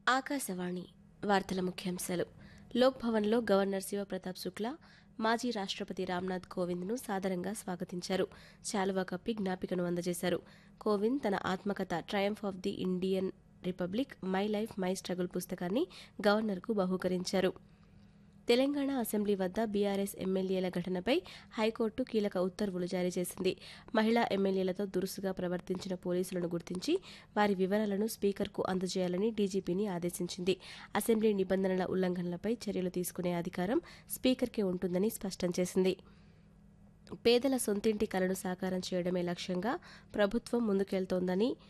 ఆకాశవాణి వార్తల ముఖ్యాంశాలు లోక్ భవన్లో గవర్నర్ శివప్రతాప్ శుక్లా మాజీ రాష్ట్రపతి రామ్నాథ్ కోవింద్ను సాదరంగా స్వాగతించారు శాలువా కప్పి జ్ఞాపికను అందజేశారు కోవింద్ తన ఆత్మకథ triumph of the Indian republic my life my struggle పుస్తకాన్ని గవర్నర్కు బహూకరించారు తెలంగాణ అసెంబ్లీ వద్ద బీఆర్ఎస్ ఎమ్మెల్యేల ఘటనపై హైకోర్టు కీలక ఉత్తర్వులు జారీ చేసింది మహిళా ఎమ్మెల్యేలతో దురుసుగా ప్రవర్తించిన పోలీసులను గుర్తించి వారి వివరాలను స్పీకర్కు అందజేయాలని డీజీపీని ఆదేశించింది అసెంబ్లీ నిబంధనల ఉల్లంఘనలపై చర్యలు తీసుకునే అధికారం స్పీకర్కే ఉంటుందని స్పష్టం చేసింది పేదల సొంతింటి కలను సాకారం చేయడమే లక్ష్యంగా ప్రభుత్వం ముందుకెళ్తోందని